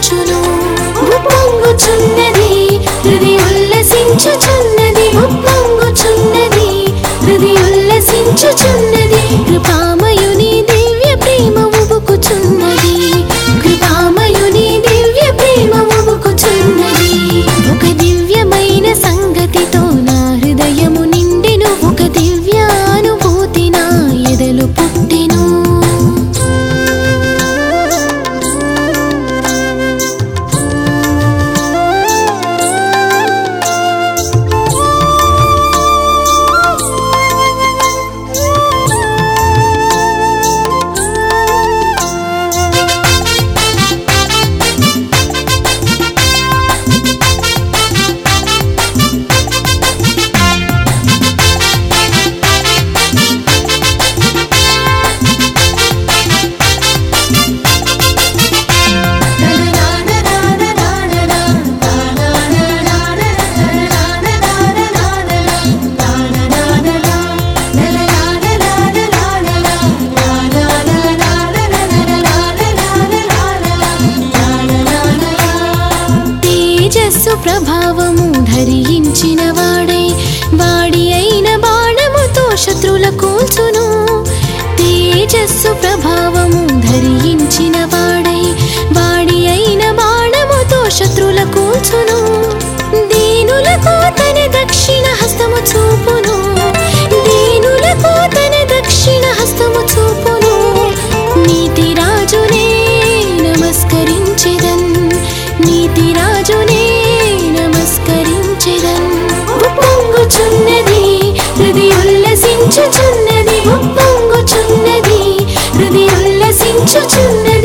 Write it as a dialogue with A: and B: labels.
A: ఉల్లసించును ఉప్పొంగుచున్నది హృది ఉల్లసించుచున్నది ఉప్పొంగుచున్నది హృది ఉల్లసించుచున్నది కృపామయుని దివ్య ప్రేమ ఉబుకుచున్నది కృపామయుని దివ్య ప్రేమ ఉబుకుచున్నది ఒక దివ్యమైన సంగతితో నా హృదయము నిండెను ఒక దివ్యానుభూతి నా ఎదలు పుట్టెను తేజస్సు ప్రభావము ధరించిన వాడై వాడి అయిన బాణముతో శత్రుల కూల్చును తేజస్సు ప్రభావము ధరించిన వాడై వాడి అయిన బాణముతో శత్రుల కూల్చును దీనులకు తన దక్షిణ హస్తము చూపును దీనులకు తన దక్షిణ హస్తము చూపును నీతి రాజునే నమస్కరించెదన్ నీతి రాజునే నమస్కరించెదన్ ఉప్పొంగుచున్నది హృది ఉల్లసించుచున్నది ఉప్పొంగుచున్నది హృది ఉల్లసించుచున్నది